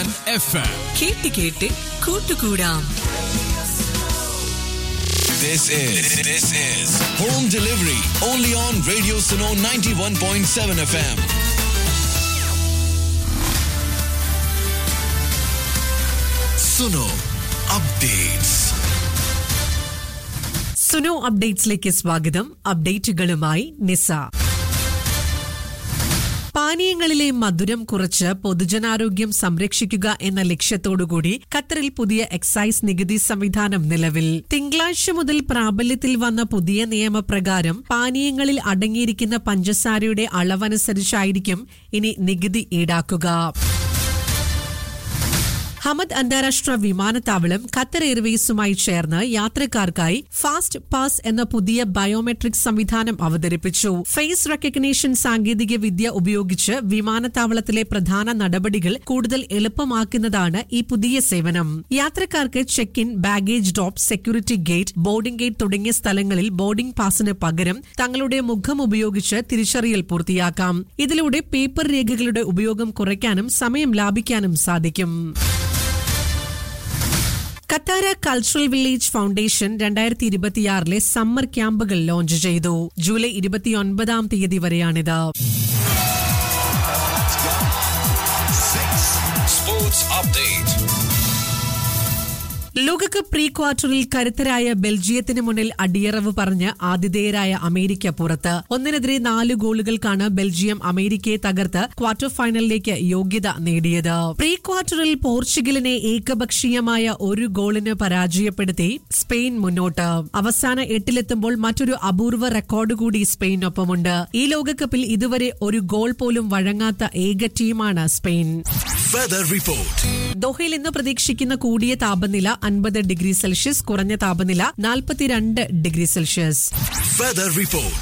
And F M കേട്ട് കേട്ട് കൂട്ടുകൂടാം This is this is home delivery only on Radio Suno 91.7 FM. Suno updates. Suno അപ്ഡേറ്റ്സിലേക്ക് സ്വാഗതം അപ്ഡേറ്റുകളുമായി നിസ പാനീയങ്ങളിലെ മധുരം കുറച്ച് പൊതുജനാരോഗ്യം സംരക്ഷിക്കുക എന്ന ലക്ഷ്യത്തോടുകൂടി ഖത്തറിൽ പുതിയ എക്സൈസ് നികുതി സംവിധാനം നിലവിൽ തിങ്കളാഴ്ച മുതൽ പ്രാബല്യത്തിൽ വന്ന പുതിയ നിയമപ്രകാരം പാനീയങ്ങളിൽ അടങ്ങിയിരിക്കുന്ന പഞ്ചസാരയുടെ അളവനുസരിച്ചായിരിക്കും ഇനി നികുതി ഈടാക്കുക ഹമദ് അന്താരാഷ്ട്ര വിമാനത്താവളം ഖത്തർ എയർവേസുമായി ചേർന്ന് യാത്രക്കാർക്കായി ഫാസ്റ്റ് പാസ് എന്ന പുതിയ ബയോമെട്രിക് സംവിധാനം അവതരിപ്പിച്ചു ഫേസ് റെക്കഗ്നീഷൻ സാങ്കേതിക വിദ്യ ഉപയോഗിച്ച് വിമാനത്താവളത്തിലെ പ്രധാന നടപടികൾ കൂടുതൽ എളുപ്പമാക്കുന്നതാണ് ഈ പുതിയ സേവനം യാത്രക്കാർക്ക് check in baggage drop security gate boarding gate തുടങ്ങിയ സ്ഥലങ്ങളിൽ ബോർഡിംഗ് പാസിന് പകരം തങ്ങളുടെ മുഖം ഉപയോഗിച്ച് തിരിച്ചറിയൽ പൂർത്തിയാക്കാം ഇതിലൂടെ പേപ്പർ രേഖകളുടെ ഉപയോഗം കുറയ്ക്കാനും സമയം ലാഭിക്കാനും സാധിക്കും കത്താര കൾച്ചറൽ വില്ലേജ് ഫൗണ്ടേഷൻ രണ്ടായിരത്തി ഇരുപത്തിയാറിലെ സമ്മർ ക്യാമ്പുകൾ ലോഞ്ച് ചെയ്തു ജൂലൈ ഇരുപത്തിയൊൻപതാം തീയതി വരെയാണിത് Sports update. ലോകകപ്പ് പ്രീ ക്വാർട്ടറിൽ കരുത്തരായ ബെൽജിയത്തിന് മുന്നിൽ അടിയറവ് പറഞ്ഞ് ആതിഥേയരായ അമേരിക്ക പുറത്ത് ഒന്നിനെതിരെ നാല് ഗോളുകൾക്കാണ് ബെൽജിയം അമേരിക്കയെ തകർത്ത് ക്വാർട്ടർ ഫൈനലിലേക്ക് യോഗ്യത നേടിയത് പ്രീ ക്വാർട്ടറിൽ പോർച്ചുഗലിനെ ഏകപക്ഷീയമായ ഒരു ഗോളിന് പരാജയപ്പെടുത്തി സ്പെയിൻ മുന്നോട്ട് അവസാന എട്ടിലെത്തുമ്പോൾ മറ്റൊരു അപൂർവ റെക്കോർഡ് കൂടി സ്പെയിനൊപ്പമുണ്ട് ഈ ലോകകപ്പിൽ ഇതുവരെ ഒരു ഗോൾ പോലും വഴങ്ങാത്ത ഏക ടീമാണ് സ്പെയിൻ Weather report. ദോഹയിൽ ഇന്ന് പ്രതീക്ഷിക്കുന്ന കൂടിയ താപനില അൻപത് ഡിഗ്രി സെൽഷ്യസ് കുറഞ്ഞ താപനില നാൽപ്പത്തിരണ്ട് ഡിഗ്രി സെൽഷ്യസ് Weather report.